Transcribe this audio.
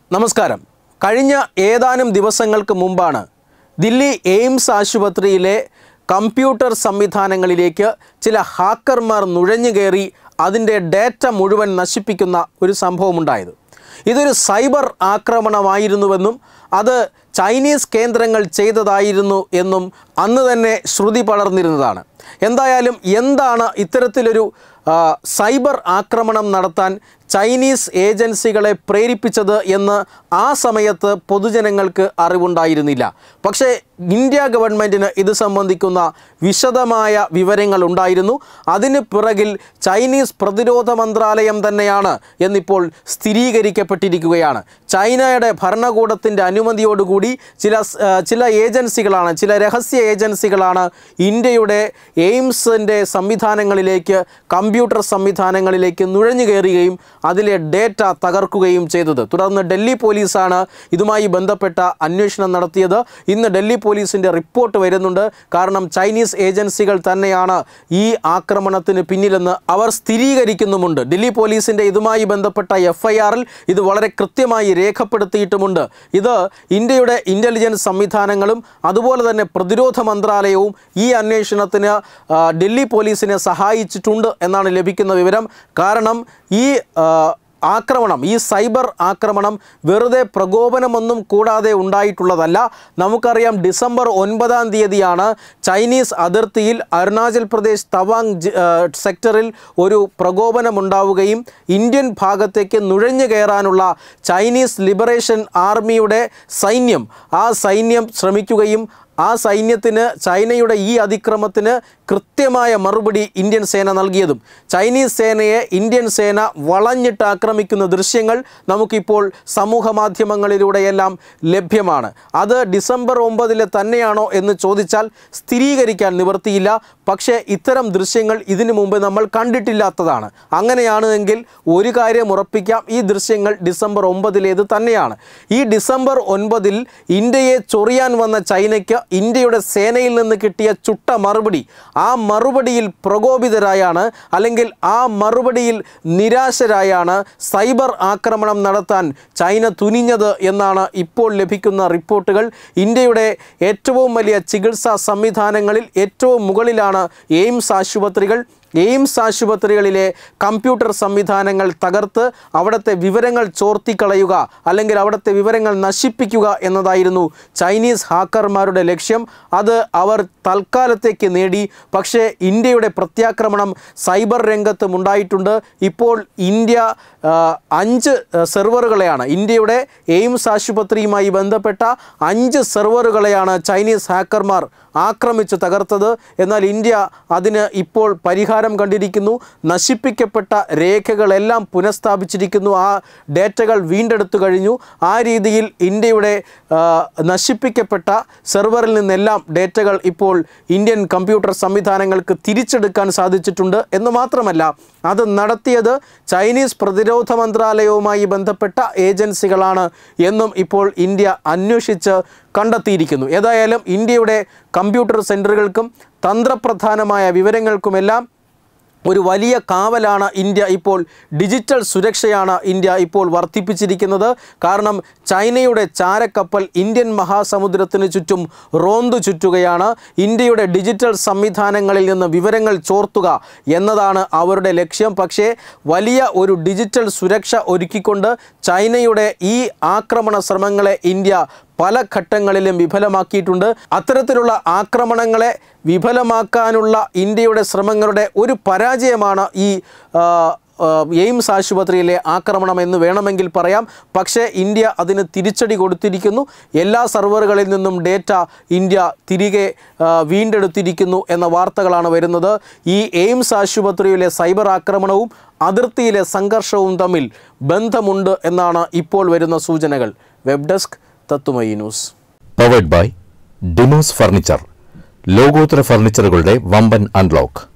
നമസ്കാരം കഴിഞ്ഞ ഏതാനും ദിവസങ്ങൾക്ക് മുമ്പാണ് ദില്ലി എയിംസ് ആശുപത്രിയിലെ കമ്പ്യൂട്ടർ സംവിധാനങ്ങളിലേക്ക് ചില ഹാക്കർമാർ നുഴഞ്ഞു കയറി അതിൻ്റെ ഡാറ്റ മുഴുവൻ നശിപ്പിക്കുന്ന ഒരു സംഭവമുണ്ടായത് ഇതൊരു സൈബർ ആക്രമണമായിരുന്നുവെന്നും അത് ചൈനീസ് കേന്ദ്രങ്ങൾ ചെയ്തതായിരുന്നു എന്നും അന്ന് തന്നെ ശ്രുതി പടർന്നിരുന്നതാണ് എന്തായാലും എന്താണ് ഇത്തരത്തിലൊരു ആ, സൈബർ ആക്രമണം നടത്താൻ ചൈനീസ് ഏജൻസികളെ പ്രേരിപ്പിച്ചത് എന്ന് ആ സമയത്ത് പൊതുജനങ്ങൾക്ക് അറിവുണ്ടായിരുന്നില്ല പക്ഷേ ഇന്ത്യ ഗവൺമെൻറ്റിന് ഇത് സംബന്ധിക്കുന്ന വിശദമായ വിവരങ്ങൾ ഉണ്ടായിരുന്നു അതിന് പിറകിൽ ചൈനീസ് പ്രതിരോധ മന്ത്രാലയം തന്നെയാണ് എന്നിപ്പോൾ സ്ഥിരീകരിക്കപ്പെട്ടിരിക്കുകയാണ് ചൈനയുടെ ഭരണകൂടത്തിൻ്റെ അനുമതിയോടുകൂടി ചില സ്- ആ, ചില ഏജൻസികളാണ് ചില രഹസ്യ ഏജൻസികളാണ് ഇന്ത്യയുടെ എയിംസിൻ്റെ സംവിധാനങ്ങളിലേക്ക് കമ്പ്യൂട്ടർ സംവിധാനങ്ങളിലേക്ക് നുഴഞ്ഞു കയറുകയും അതിലെ ഡേറ്റ തകർക്കുകയും ചെയ്തത് തുടർന്ന് ഡൽഹി പോലീസാണ് ഇതുമായി ബന്ധപ്പെട്ട അന്വേഷണം നടത്തിയത് ഇന്ന് ഡൽഹി പോലീസിൻ്റെ റിപ്പോർട്ട് വരുന്നുണ്ട് കാരണം ചൈനീസ് ഏജൻസികൾ തന്നെയാണ് ഈ ആക്രമണത്തിന് പിന്നിലെന്ന് അവർ സ്ഥിരീകരിക്കുന്നുമുണ്ട് ഡൽഹി പോലീസിൻ്റെ ഇതുമായി ബന്ധപ്പെട്ട എഫ് ഐ ആറിൽ ഇത് വളരെ കൃത്യമായി രേഖപ്പെടുത്തിയിട്ടുമുണ്ട് ഇത് ഇന്ത്യയുടെ ഇൻ്റലിജൻസ് സംവിധാനങ്ങളും അതുപോലെ തന്നെ പ്രതിരോധ മന്ത്രാലയവും ഈ അന്വേഷണത്തിന് ആ, ഡൽഹി പോലീസിനെ സഹായിച്ചിട്ടുണ്ട് എന്നാണ് ലഭിക്കുന്ന വിവരം കാരണം ഈ ആ, ആക്രമണം ഈ സൈബർ ആക്രമണം വെറുതെ പ്രകോപനമൊന്നും കൂടാതെ ഉണ്ടായിട്ടുള്ളതല്ല നമുക്കറിയാം ഡിസംബർ ഒൻപതാം തീയതിയാണ് ചൈനീസ് അതിർത്തിയിൽ അരുണാചൽ പ്രദേശ് തവാങ് ജി- ആ, സെക്ടറിൽ ഒരു പ്രകോപനമുണ്ടാവുകയും ഇന്ത്യൻ ഭാഗത്തേക്ക് നുഴഞ്ഞു കയറാനുള്ള ചൈനീസ് ലിബറേഷൻ ആർമിയുടെ സൈന്യം ആ സൈന്യം ശ്രമിക്കുകയും ആ സൈന്യത്തിന് ചൈനയുടെ ഈ അതിക്രമത്തിന് കൃത്യമായ മറുപടി ഇന്ത്യൻ സേന നൽകിയതും ചൈനീസ് സേനയെ ഇന്ത്യൻ സേന വളഞ്ഞിട്ട് ആക്രമിക്കുന്ന ദൃശ്യങ്ങൾ നമുക്കിപ്പോൾ സമൂഹ മാധ്യമങ്ങളിലൂടെയെല്ലാം ലഭ്യമാണ് അത് ഡിസംബർ ഒമ്പതിലെ തന്നെയാണോ എന്ന് ചോദിച്ചാൽ സ്ഥിരീകരിക്കാൻ നിവർത്തിയില്ല പക്ഷേ ഇത്തരം ദൃശ്യങ്ങൾ ഇതിനു മുമ്പ് നമ്മൾ കണ്ടിട്ടില്ലാത്തതാണ് അങ്ങനെയാണ് എങ്കിൽ ഒരു കാര്യം ഉറപ്പിക്കാം ഈ ദൃശ്യങ്ങൾ ഡിസംബർ ഒമ്പതിലേത് തന്നെയാണ് ഈ ഡിസംബർ ഒൻപതിൽ ഇന്ത്യയെ ചൊറിയാൻ വന്ന ചൈനയ്ക്ക് ഇന്ത്യയുടെ സേനയിൽ നിന്ന് കിട്ടിയ ചുട്ട മറുപടി ആ മറുപടിയിൽ പ്രകോപിതരായാണ് അല്ലെങ്കിൽ ആ മറുപടിയിൽ നിരാശരായാണ് സൈബർ ആക്രമണം നടത്താൻ ചൈന തുനിഞ്ഞത് എന്നാണ് ഇപ്പോൾ ലഭിക്കുന്ന റിപ്പോർട്ടുകൾ ഇന്ത്യയുടെ ഏറ്റവും വലിയ ചികിത്സാ സംവിധാനങ്ങളിൽ ഏറ്റവും മുകളിലാണ് എയിംസ് ആശുപത്രികൾ എയിംസ് ആശുപത്രികളിലെ കമ്പ്യൂട്ടർ സംവിധാനങ്ങൾ തകർത്ത് അവിടുത്തെ വിവരങ്ങൾ ചോർത്തിക്കളയുക അല്ലെങ്കിൽ അവിടുത്തെ വിവരങ്ങൾ നശിപ്പിക്കുക എന്നതായിരുന്നു ചൈനീസ് ഹാക്കർമാരുടെ ലക്ഷ്യം അത് അവർ തൽക്കാലത്തേക്ക് നേടി പക്ഷേ ഇന്ത്യയുടെ പ്രത്യാക്രമണം സൈബർ രംഗത്തും ഉണ്ടായിട്ടുണ്ട് ഇപ്പോൾ ഇന്ത്യ ആ, അഞ്ച് ആ, സെർവറുകളെയാണ് ഇന്ത്യയുടെ എയിംസ് ആശുപത്രിയുമായി ബന്ധപ്പെട്ട അഞ്ച് സെർവറുകളെയാണ് ചൈനീസ് ഹാക്കർമാർ ആക്രമിച്ച് തകർത്തത് എന്നാൽ ഇന്ത്യ അതിന് ഇപ്പോൾ പരിഹാരം കണ്ടിരിക്കുന്നു നശിപ്പിക്കപ്പെട്ട രേഖകളെല്ലാം പുനഃസ്ഥാപിച്ചിരിക്കുന്നു ആ ഡേറ്റകൾ വീണ്ടെടുത്തു കഴിഞ്ഞു ആ രീതിയിൽ ഇന്ത്യയുടെ ആ, നശിപ്പിക്കപ്പെട്ട സെർവറിൽ നിന്നെല്ലാം ഡേറ്റകൾ ഇപ്പോൾ ഇന്ത്യൻ കമ്പ്യൂട്ടർ സംവിധാനങ്ങൾക്ക് തിരിച്ചെടുക്കാൻ സാധിച്ചിട്ടുണ്ട് എന്ന് മാത്രമല്ല അത് നടത്തിയത് ചൈനീസ് പ്രതിരോധ മന്ത്രാലയവുമായി ബന്ധപ്പെട്ട ഏജൻസികളാണ് എന്നും ഇപ്പോൾ ഇന്ത്യ അന്വേഷിച്ച് കണ്ടെത്തിയിരിക്കുന്നു ഏതായാലും ഇന്ത്യയുടെ കമ്പ്യൂട്ടർ സെൻറ്ററുകൾക്കും തന്ത്രപ്രധാനമായ വിവരങ്ങൾക്കുമെല്ലാം ഒരു വലിയ കാവലാണ് ഇന്ത്യ ഇപ്പോൾ ഡിജിറ്റൽ സുരക്ഷയാണ് ഇന്ത്യ ഇപ്പോൾ വർദ്ധിപ്പിച്ചിരിക്കുന്നത് കാരണം ചൈനയുടെ ചാരക്കപ്പൽ ഇന്ത്യൻ മഹാസമുദ്രത്തിന് ചുറ്റും റോന്തു ചുറ്റുകയാണ് ഇന്ത്യയുടെ ഡിജിറ്റൽ സംവിധാനങ്ങളിൽ നിന്ന് വിവരങ്ങൾ ചോർത്തുക എന്നതാണ് അവരുടെ ലക്ഷ്യം പക്ഷേ വലിയ ഒരു ഡിജിറ്റൽ സുരക്ഷ ഒരുക്കിക്കൊണ്ട് ചൈനയുടെ ഈ ആക്രമണ ശ്രമങ്ങളെ ഇന്ത്യ പല ഘട്ടങ്ങളിലും വിഫലമാക്കിയിട്ടുണ്ട് അത്തരത്തിലുള്ള ആക്രമണങ്ങളെ വിഫലമാക്കാനുള്ള ഇന്ത്യയുടെ ശ്രമങ്ങളുടെ ഒരു പരാജയമാണ് ഈ ആ, ആ, എയിംസ് ആശുപത്രിയിലെ ആക്രമണം എന്ന് വേണമെങ്കിൽ പറയാം പക്ഷേ ഇന്ത്യ അതിന് തിരിച്ചടി കൊടുത്തിരിക്കുന്നു എല്ലാ സെർവറുകളിൽ നിന്നും ഡേറ്റ ഇന്ത്യ തിരികെ ആ, വീണ്ടെടുത്തിരിക്കുന്നു എന്ന വാർത്തകളാണ് വരുന്നത് ഈ എയിംസ് ആശുപത്രിയിലെ സൈബർ ആക്രമണവും അതിർത്തിയിലെ സംഘർഷവും തമ്മിൽ ബന്ധമുണ്ട് എന്നാണ് ഇപ്പോൾ വരുന്ന സൂചനകൾ വെബ് ഡെസ്ക് തത്തുമയി news powered by Dimos furniture ലോകോത്തര ഫർണിച്ചറുകളുടെ വമ്പൻ അൺലോക്ക്